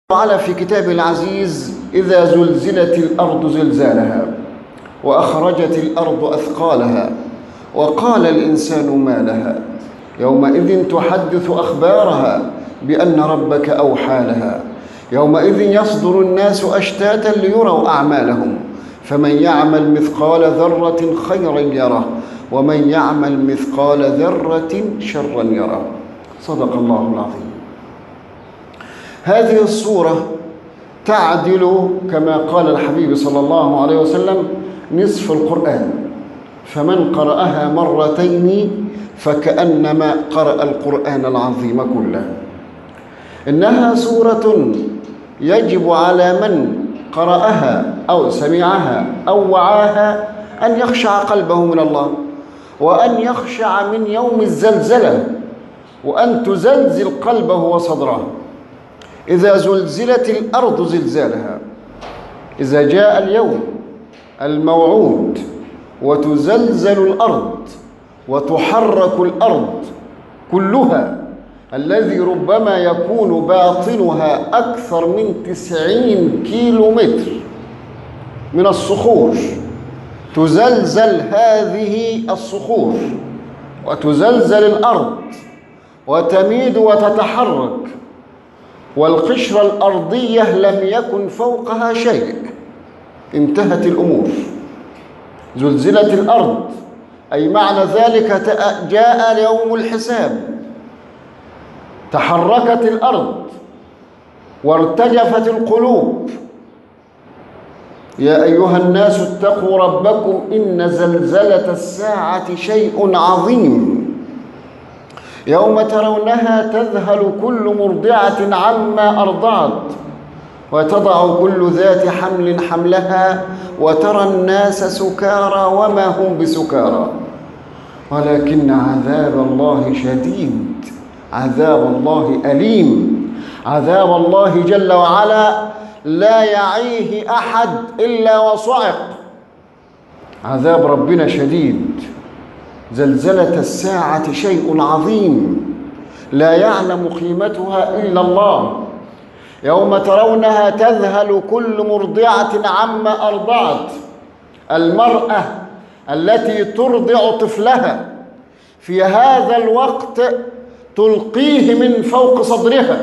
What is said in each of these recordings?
تعالى في كتابه العزيز إذا زلزلت الأرض زلزالها وأخرجت الأرض أثقالها وقال الإنسان ما لها يومئذ تحدث أخبارها بأن ربك أوحى لها يومئذ يصدر الناس أشتاتا ليروا أعمالهم فمن يعمل مثقال ذرة خيرا يره ومن يعمل مثقال ذرة شرا يره صدق الله العظيم هذه الصورة تعدل كما قال الحبيب صلى الله عليه وسلم نصف القرآن فمن قرأها مرتين فكأنما قرأ القرآن العظيم كله إنها سورة يجب على من قرأها أو سمعها أو وعاها أن يخشع قلبه من الله وأن يخشع من يوم الزلزلة وأن تزلزل قلبه وصدره إذا زلزلت الأرض زلزالها إذا جاء اليوم الموعود وتزلزل الأرض وتحرك الأرض كلها الذي ربما يكون باطنها أكثر من تسعين كيلو متر من الصخور تزلزل هذه الصخور وتزلزل الأرض وتميد وتتحرك والقشرة الأرضية لم يكن فوقها شيء انتهت الأمور زلزلت الأرض أي معنى ذلك جاء يوم الحساب تحركت الأرض وارتجفت القلوب يا أيها الناس اتقوا ربكم إن زلزلة الساعة شيء عظيم يوم ترونها تذهل كل مرضعة عما أرضعت وتضع كل ذات حمل حملها وترى الناس سكارى وما هم بسكارى ولكن عذاب الله شديد عذاب الله أليم عذاب الله جل وعلا لا يعيه أحد إلا وصعق عذاب ربنا شديد زلزلة الساعة شيء عظيم لا يعلم قيمتها إلا الله يوم ترونها تذهل كل مرضعة عما أرضعت المرأة التي ترضع طفلها في هذا الوقت تلقيه من فوق صدرها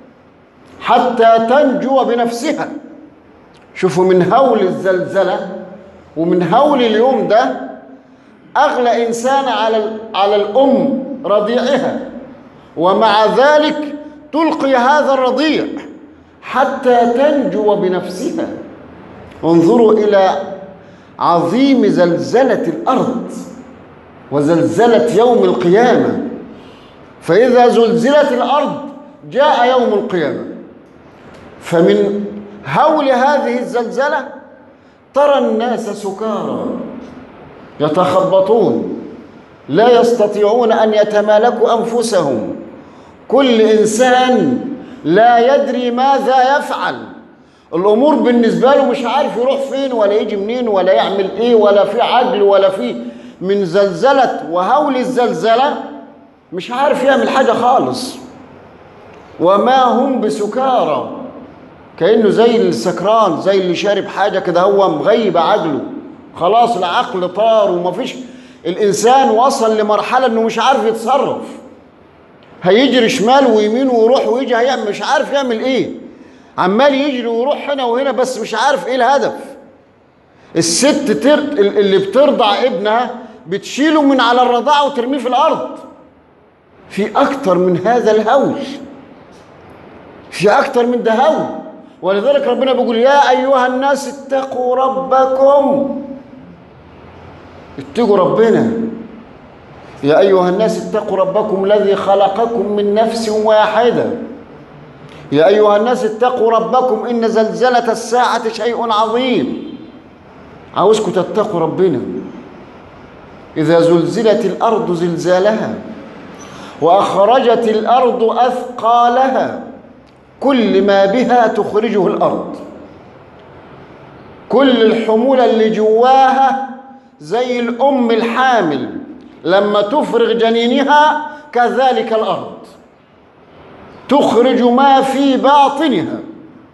حتى تنجو بنفسها شوفوا من هول الزلزلة ومن هول اليوم ده أغلى إنسان على على الأم رضيعها ومع ذلك تلقي هذا الرضيع حتى تنجو بنفسها انظروا إلى عظيم زلزلة الأرض وزلزلة يوم القيامة فإذا زلزلت الأرض جاء يوم القيامة فمن هول هذه الزلزلة ترى الناس سكارى يتخبطون لا يستطيعون أن يتمالكوا أنفسهم كل إنسان لا يدري ماذا يفعل الأمور بالنسبة له مش عارف يروح فين ولا يجي منين ولا يعمل إيه ولا في عجل ولا في من زلزلة وهول الزلزلة مش عارف يعمل حاجة خالص وما هم بسكارى كأنه زي السكران زي اللي شارب حاجة كده هو مغيب عقله خلاص العقل طار ومفيش الإنسان وصل لمرحلة إنه مش عارف يتصرف هيجري شمال ويمين ويروح ويجي هيعمل مش عارف يعمل إيه عمال يجري ويروح هنا وهنا بس مش عارف إيه الهدف الست تر... اللي بترضع ابنها بتشيله من على الرضاعة وترميه في الأرض في أكتر من هذا الهول في أكتر من ده هول ولذلك ربنا بيقول يا أيها الناس اتقوا ربكم اتقوا ربنا يا أيها الناس اتقوا ربكم الذي خلقكم من نفس واحدة يا أيها الناس اتقوا ربكم إن زلزلة الساعة شيء عظيم عاوزكم تتقوا ربنا إذا زلزلت الأرض زلزالها وأخرجت الأرض أثقالها كل ما بها تخرجه الأرض كل الحمولة اللي جواها زي الأم الحامل لما تفرغ جنينها كذلك الأرض تخرج ما في باطنها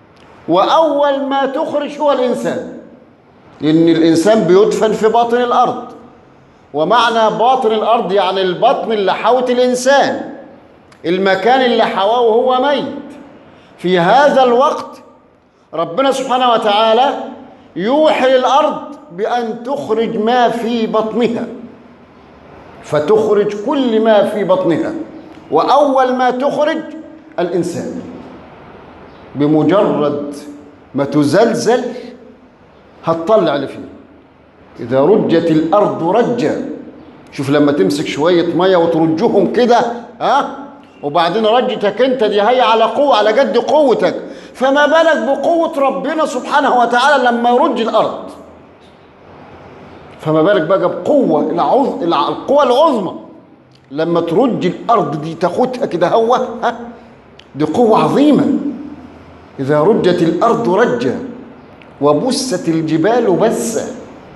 وأول ما تخرج هو الإنسان إن الإنسان بيدفن في باطن الأرض ومعنى باطن الأرض يعني البطن اللي حوت الإنسان المكان اللي حواه وهو ميت في هذا الوقت ربنا سبحانه وتعالى يوحي الأرض بأن تخرج ما في بطنها فتخرج كل ما في بطنها وأول ما تخرج الإنسان بمجرد ما تزلزل هتطلع اللي فيه إذا رجت الأرض رجا شوف لما تمسك شوية مية وترجهم كده ها وبعدين رجتك انت دي هي على قوة على قد قوتك فما بالك بقوة ربنا سبحانه وتعالى لما يرج الأرض فما بالك بقى بقوة العظ... القوة العظمى لما ترج الأرض دي تاخدها كده هو ها دي قوة عظيمة إذا رجت الأرض رجا وبست الجبال بسا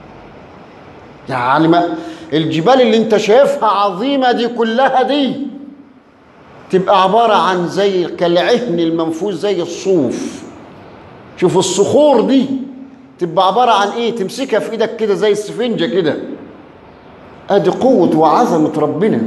يعني ما الجبال اللي انت شايفها عظيمة دي كلها دي تبقى عبارة عن زي كالعهن المنفوذ زي الصوف شوف الصخور دي تبقى عبارة عن ايه تمسكها في ايدك كده زي السفنجة كده ادي قوة وعظمة ربنا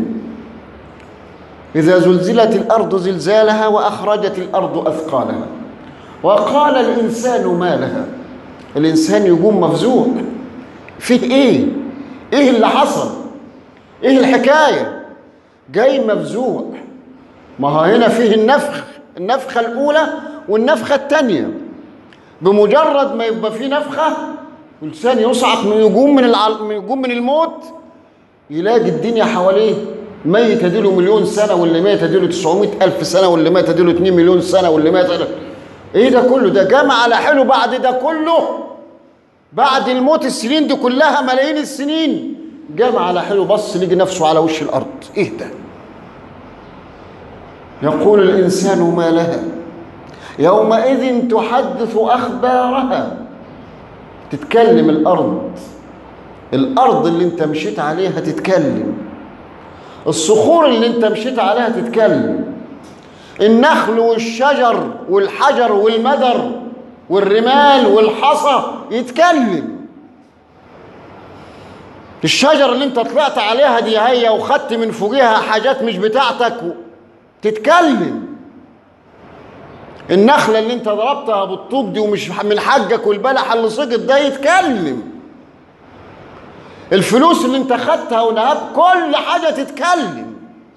إذا زلزلت الأرض زلزالها وأخرجت الأرض أثقالها وقال الإنسان ما لها الإنسان يقوم مفزوع فيه إيه؟ إيه اللي حصل؟ إيه الحكاية؟ جاي مفزوع ما هو هنا فيه النفخ النفخة الأولى والنفخة الثانية بمجرد ما يبقى فيه نفخة الإنسان يصعق من يقوم من العل... يقوم من الموت يلاقي الدنيا حواليه ميت اديله مليون سنة واللي ميت اديله 900 ألف سنة واللي ميت اديله 2 مليون سنة واللي ميت اديله ايه ده كله ده جمع على حلو بعد ده كله بعد الموت السنين دي كلها ملايين السنين جمع على حلو بص لقي نفسه على وش الارض ايه ده يقول الانسان ما لها يومئذ تحدث اخبارها تتكلم الارض الارض اللي انت مشيت عليها تتكلم الصخور اللي انت مشيت عليها تتكلم النخل والشجر والحجر والمدر والرمال والحصى يتكلم الشجر اللي انت طلعت عليها دي هي وخدت من فوقها حاجات مش بتاعتك تتكلم النخلة اللي انت ضربتها بالطوب دي ومش من حقك والبلح اللي سقط ده يتكلم الفلوس اللي انت خدتها ونهبت كل حاجة تتكلم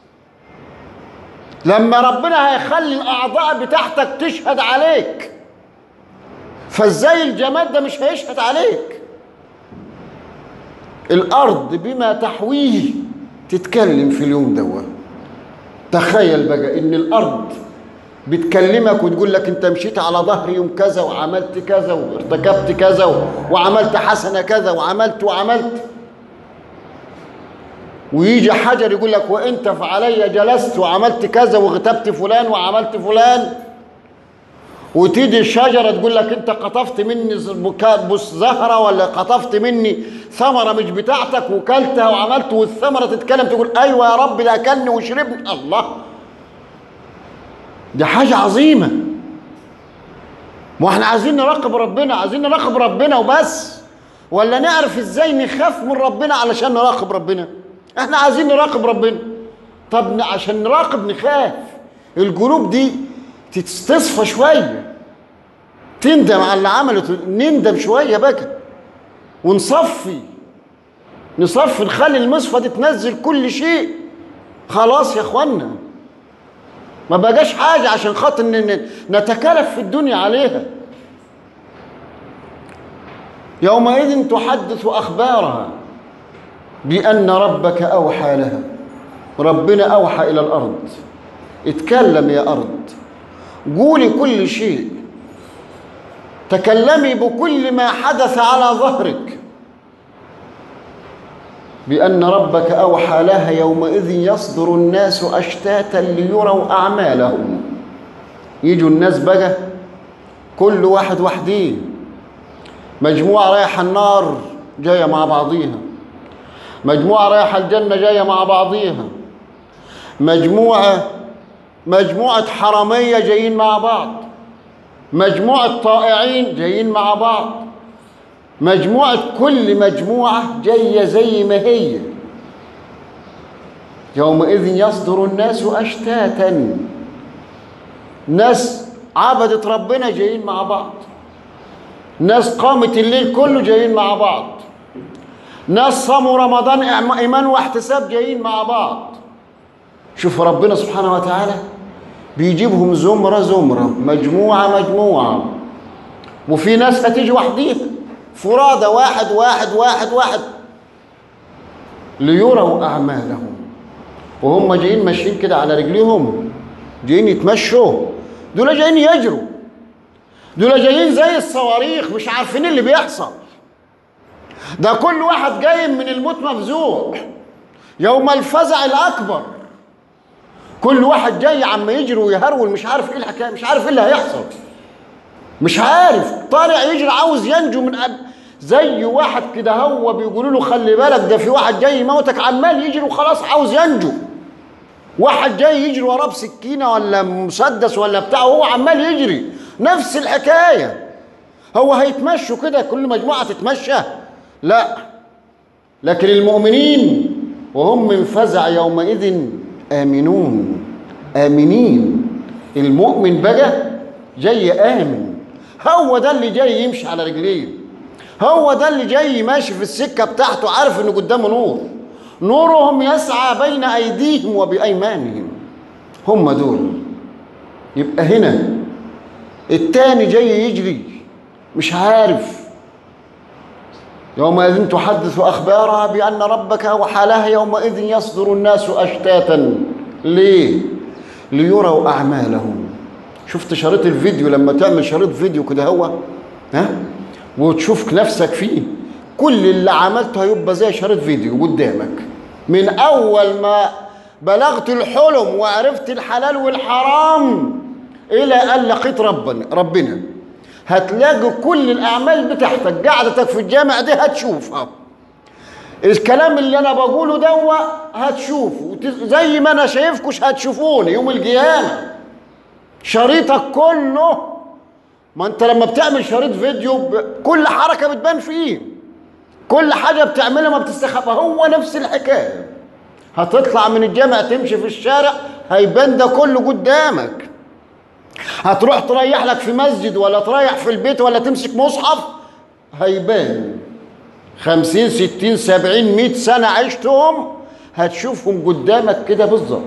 لما ربنا هيخلي الاعضاء بتاعتك تشهد عليك فازاي الجماد ده مش هيشهد عليك الارض بما تحويه تتكلم في اليوم ده تخيل بقى ان الارض بتكلمك وتقول لك انت مشيت على ظهري يوم كذا وعملت كذا وارتكبت كذا وعملت حسنه كذا وعملت وعملت ويجي حجر يقول لك وانت فعلي جلست وعملت كذا واغتبت فلان وعملت فلان وتيجي الشجرة تقول لك انت قطفت مني بص زهرة ولا قطفت مني ثمرة مش بتاعتك وكلتها وعملت والثمرة تتكلم تقول ايوه يا رب ده اكلني وشربني الله دي حاجة عظيمة ما احنا عايزين نراقب ربنا عايزين نراقب ربنا وبس ولا نعرف ازاي نخاف من ربنا علشان نراقب ربنا احنا عايزين نراقب ربنا طب عشان نراقب نخاف القلوب دي تصفى شويه تندم على اللي عملته نندم شويه بقى ونصفي نصفي نخلي المصفى دي تنزل كل شيء خلاص يا اخوانا ما بقاش حاجه عشان خاطر نتكلف في الدنيا عليها يومئذ تحدث اخبارها بأن ربك أوحى لها ربنا أوحى إلى الأرض اتكلم يا أرض قولي كل شيء تكلمي بكل ما حدث على ظهرك بأن ربك أوحى لها يومئذ يصدر الناس أشتاتا ليروا أعمالهم يجوا الناس بقى كل واحد وحديه مجموعة رايحة النار جاية مع بعضيها مجموعة رايحة الجنة جاية مع بعضيها مجموعة مجموعة حرامية جايين مع بعض مجموعة طائعين جايين مع بعض مجموعة كل مجموعة جاية زي ما هي يومئذ يصدر الناس أشتاتا ناس عبدت ربنا جايين مع بعض ناس قامت الليل كله جايين مع بعض ناس صاموا رمضان إيمان واحتساب جايين مع بعض شوف ربنا سبحانه وتعالى بيجيبهم زمرة زمرة مجموعة مجموعة وفي ناس هتيجي وحديها فرادى واحد واحد واحد واحد ليروا أعمالهم وهم جايين ماشيين كده على رجليهم جايين يتمشوا دول جايين يجروا دول جايين زي الصواريخ مش عارفين اللي بيحصل ده كل واحد جاي من الموت مفزوع يوم الفزع الأكبر كل واحد جاي عم يجري ويهرول مش عارف ايه الحكايه مش عارف ايه اللي هيحصل مش عارف طالع يجري عاوز ينجو من أب... زي واحد كده هو بيقولوا له خلي بالك ده في واحد جاي يموتك عمال يجري وخلاص عاوز ينجو واحد جاي يجري وراه بسكينه ولا مسدس ولا بتاع وهو عمال يجري نفس الحكايه هو هيتمشوا كده كل مجموعه تتمشى لا لكن المؤمنين وهم من فزع يومئذ آمنون آمنين المؤمن بقى جاي آمن هو ده اللي جاي يمشي على رجليه هو ده اللي جاي ماشي في السكة بتاعته عارف إن قدامه نور نورهم يسعى بين أيديهم وبأيمانهم هم دول يبقى هنا التاني جاي يجري مش عارف يومئذ تحدث أخبارها بأن ربك أوحى لها يومئذ يصدر الناس أشتاتا ليه؟ ليروا أعمالهم شفت شريط الفيديو لما تعمل شريط فيديو كده هو ها وتشوف نفسك فيه كل اللي عملته هيبقى زي شريط فيديو قدامك من أول ما بلغت الحلم وعرفت الحلال والحرام إلى أن لقيت ربنا ربنا هتلاقي كل الاعمال بتاعتك قعدتك في الجامع دي هتشوفها الكلام اللي انا بقوله ده هتشوفه زي ما انا شايفكش هتشوفوني يوم القيامه شريطك كله ما انت لما بتعمل شريط فيديو ب... كل حركه بتبان فيه كل حاجه بتعملها ما بتستخبى هو نفس الحكايه هتطلع من الجامع تمشي في الشارع هيبان ده كله قدامك هتروح تريح لك في مسجد ولا تريح في البيت ولا تمسك مصحف هيبان خمسين ستين سبعين مئة سنة عشتهم هتشوفهم قدامك كده بالظبط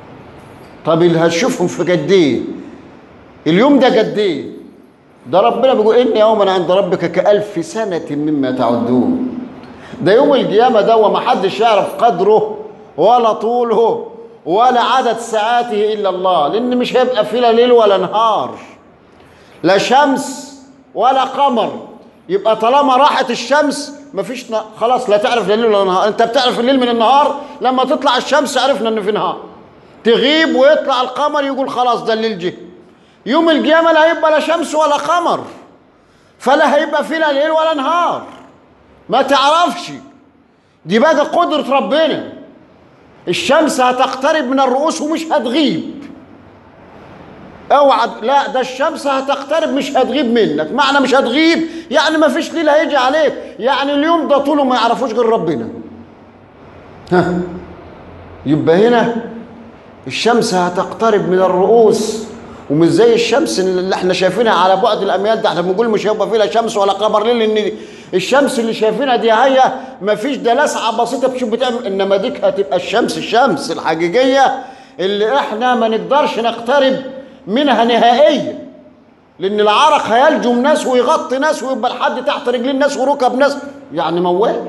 طب اللي هتشوفهم في قد ايه اليوم ده قد ايه ده ربنا بيقول ان يوما عند ربك كألف سنة مما تعدون ده يوم القيامة ده وما حدش يعرف قدره ولا طوله ولا عدد ساعاته إلا الله لأن مش هيبقى فيه لا ليل ولا نهار لا شمس ولا قمر يبقى طالما راحت الشمس مفيش ن... خلاص لا تعرف لا ليل ولا نهار انت بتعرف الليل من النهار لما تطلع الشمس عرفنا ان في نهار تغيب ويطلع القمر يقول خلاص ده الليل جه يوم القيامة لا هيبقى لا شمس ولا قمر فلا هيبقى فيه لا ليل ولا نهار ما تعرفش دي بقى قدرة ربنا الشمس هتقترب من الرؤوس ومش هتغيب اوعى لا ده الشمس هتقترب مش هتغيب منك معنى مش هتغيب يعني ما فيش ليل هيجي عليك يعني اليوم ده طوله ما يعرفوش غير ربنا ها يبقى هنا الشمس هتقترب من الرؤوس ومش زي الشمس اللي احنا شايفينها على بعد الاميال ده احنا بنقول مش هيبقى فيه لا شمس ولا قمر ليه لان الشمس اللي شايفينها دي هي ما فيش ده لسعه بسيطه بتشوف بتعمل انما ديك هتبقى الشمس الشمس الحقيقيه اللي احنا ما نقدرش نقترب منها نهائيا لان العرق هيلجم ناس ويغطي ناس ويبقى لحد تحت رجلين ناس وركب ناس يعني موال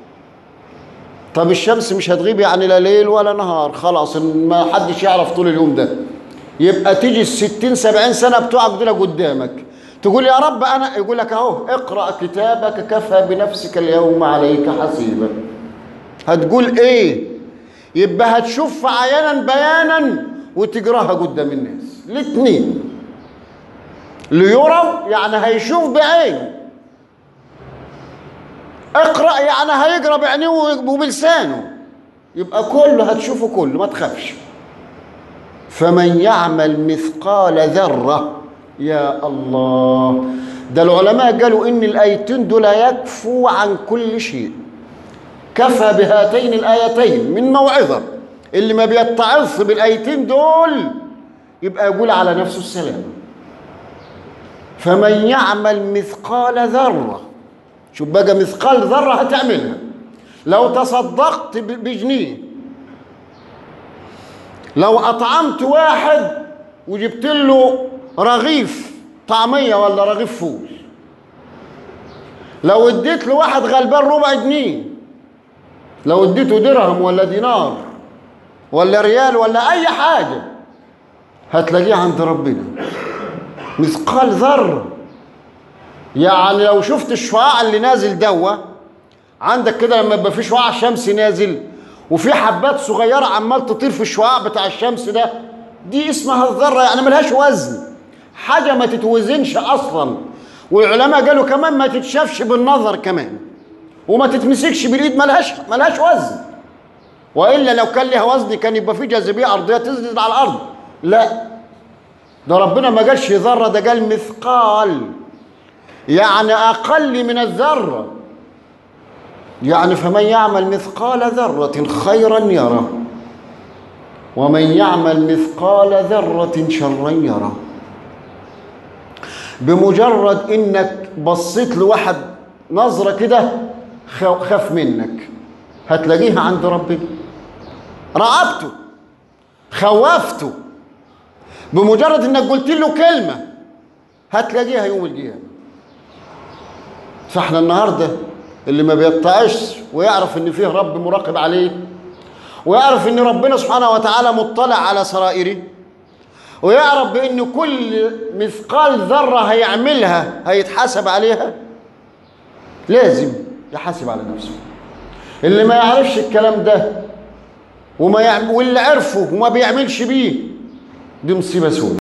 طب الشمس مش هتغيب يعني لا ليل ولا نهار خلاص ما حدش يعرف طول اليوم ده يبقى تيجي الستين سبعين سنة بتوعك دول قدامك تقول يا رب أنا يقول لك أهو اقرأ كتابك كفى بنفسك اليوم عليك حسيبا هتقول إيه يبقى هتشوف عيانا بيانا وتجراها قدام الناس الاثنين ليروا يعني هيشوف بعينه اقرأ يعني هيقرأ بعينيه وبلسانه يبقى كله هتشوفه كله ما تخافش فمن يعمل مثقال ذرة يا الله ده العلماء قالوا ان الايتين دول يكفوا عن كل شيء كفى بهاتين الايتين من موعظه اللي ما بيتعظ بالايتين دول يبقى يقول على نفسه السلام فمن يعمل مثقال ذره شوف بقى مثقال ذره هتعملها لو تصدقت ب- بجنيه لو اطعمت واحد وجبت له رغيف طعميه ولا رغيف فول لو اديت لواحد غلبان ربع جنيه لو اديته درهم ولا دينار ولا ريال ولا اي حاجه هتلاقيه عند ربنا مثقال ذره يعني لو شفت الشعاع اللي نازل دوا عندك كده لما يبقى في شعاع شمس نازل وفي حبات صغيره عمال تطير في الشعاع بتاع الشمس ده دي اسمها الذره يعني ملهاش وزن حاجه ما تتوزنش اصلا والعلماء قالوا كمان ما تتشافش بالنظر كمان وما تتمسكش بالايد ملهاش ملهاش وزن والا لو كان لها وزن كان يبقى في جاذبيه ارضيه تنزل على الارض لا ده ربنا ما قالش ذره ده قال مثقال يعني اقل من الذره يعني فمن يعمل مثقال ذره خيرا يره ومن يعمل مثقال ذره شرا يره بمجرد انك بصيت لواحد نظره كده خ- خاف منك هتلاقيها عند ربنا رعبته خوفته بمجرد انك قلت له كلمه هتلاقيها يوم القيامه فاحنا النهارده اللي ما بيطلعش ويعرف ان فيه رب مراقب عليه ويعرف ان ربنا سبحانه وتعالى مطلع على سرائره ويعرف بان كل مثقال ذره هيعملها هيتحاسب عليها لازم يحاسب على نفسه اللي ما يعرفش الكلام ده وما يعمل واللي عرفه وما بيعملش بيه دي مصيبه سودة